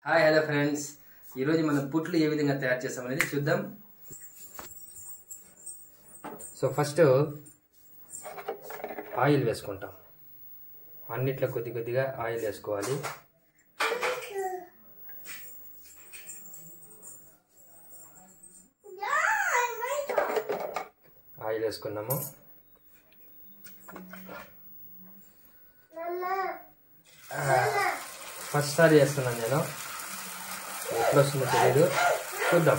hi hello friends ఈరోజు మనం పుట్లు ఏ విధంగా తయారు చేస్తాం అనేది చూద్దాం సో ఫస్ట్ ఆయిల్ వేసుకుంటాం అన్నిట్లో కొద్ది కొద్దిగా ఆయిల్ వేసుకోవాలి ఆయిల్ వేసుకున్నాము ఫస్ట్ సారి వేస్తున్నాను నేను ఎప్పుడు వస్తుందో తెలియదు చూద్దాం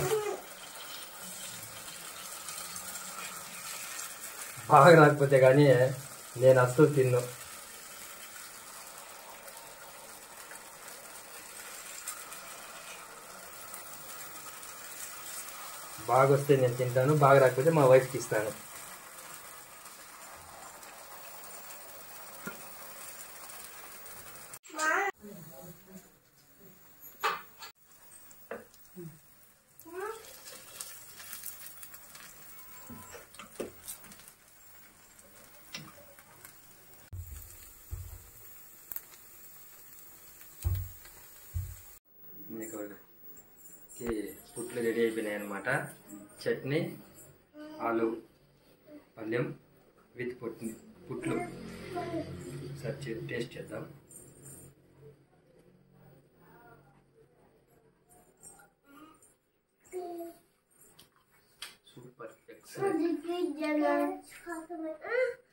బాగా రాకపోతే కానీ నేను అస్సలు తిన్ను బాగా వస్తే నేను తింటాను బాగా రాకపోతే మా వైఫ్కి ఇస్తాను మీకు ఈ పుట్లు రెడీ అయిపోయినాయి అనమాట చట్నీ ఆలు పళ్ళెం విత్ పుట్ పుట్లు సర్చ్ టేస్ట్ చేద్దాం సూపర్ ఎక్సలెంట్